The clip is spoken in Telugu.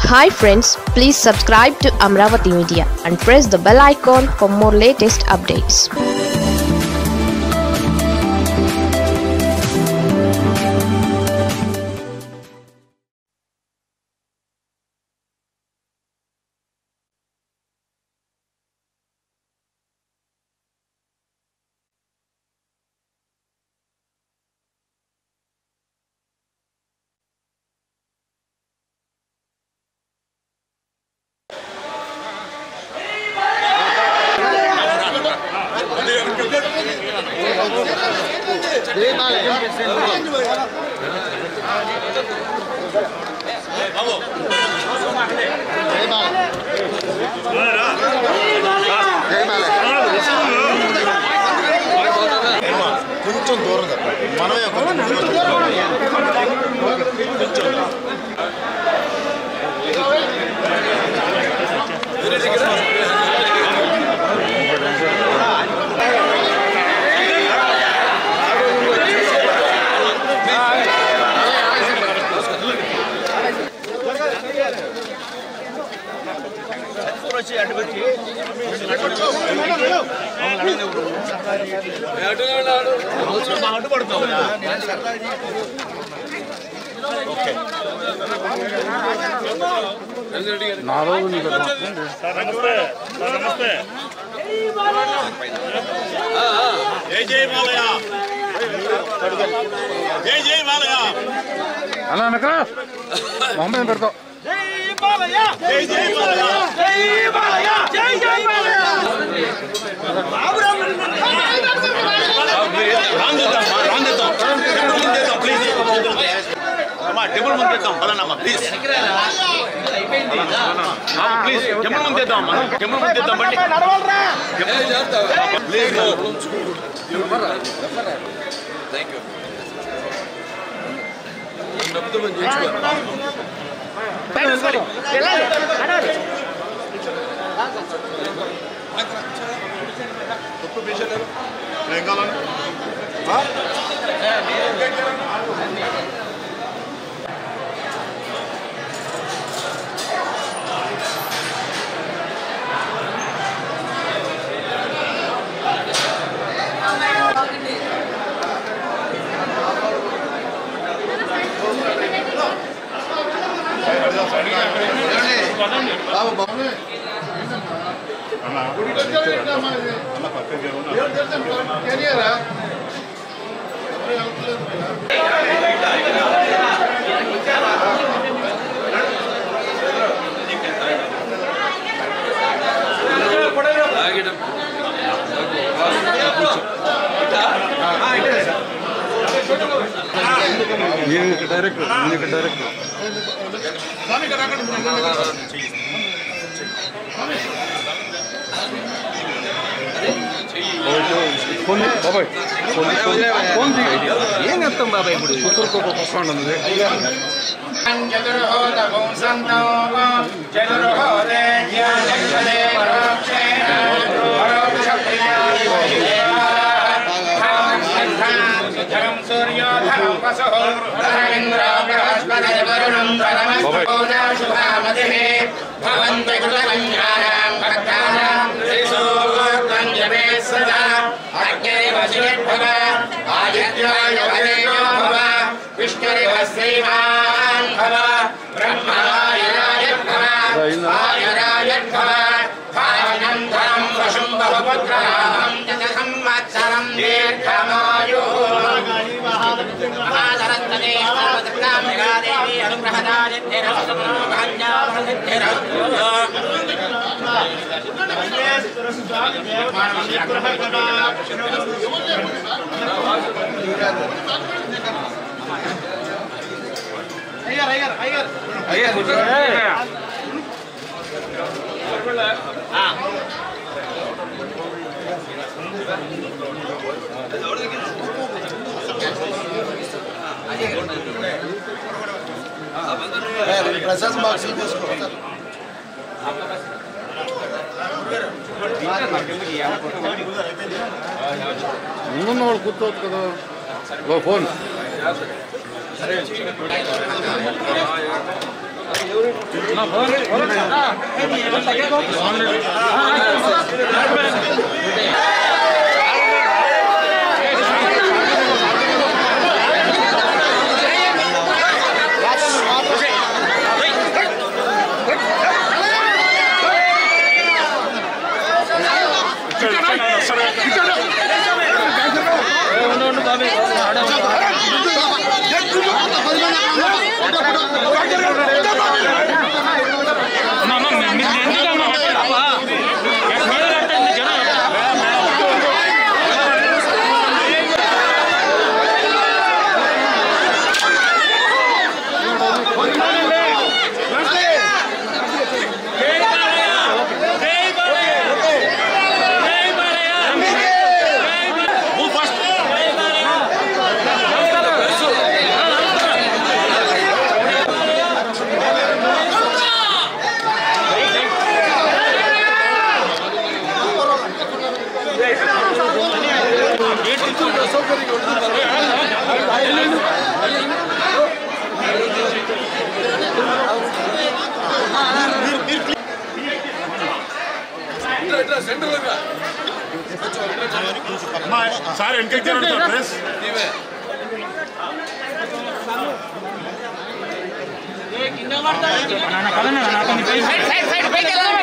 Hi friends please subscribe to Amaravati media and press the bell icon for more latest updates కొంచెం దూరం తప్ప మనమే కొంచెం ముందుకు వచ్చాం. జై జై మాలయ జై జై మాలయ అలా అనక మొహమ్మద్ పెడతావు జై జై మాలయ రామ్ చేద్దాం రామ్ చేద్దాం టెంపుల్ ముందు చేద్దాం ప్లీజ్ అమ్మా టెంపుల్ ముందు చేద్దాం పదనమ్మా ప్లీజ్ ప్లీజ్ టెంపుల్ ముందు చేద్దాం అమ్మా టెంపుల్ ముందు చేద్దాం బండి ప్లీజ్ ఏం కావాలండి డైరెక్ట్ డైరెక్ట్ ఫోన్ బాబాయ్ ఫోన్ ఫోన్ ఏం చేస్తాం బాబాయ్ ఇప్పుడు కుక్కరు కుక్క ఉన్నది విష్ణురివ శ్రీమాన్ భవ బ్రహ్మాయ భవ ఆయురాయ భవ భావనం ధనం వశం బహుపుత్రాహం జత సంవత్సరం దీర్ఘమాయు మహాసరస్వతి సర్వదత్తాం జగాదేవి అనుగ్రహదాదిత్యరస్తు భాగ్యావృద్ధిరస్తు ప్రసాద్ బాక్స్ తీసుకో ముందున్న వాళ్ళు కూర్చోవచ్చు కదా ఓ ఫోన్ సార్ వెనకకి ప్రెస్ సైడ్ సైడ్ పైకి వెళ్ళండి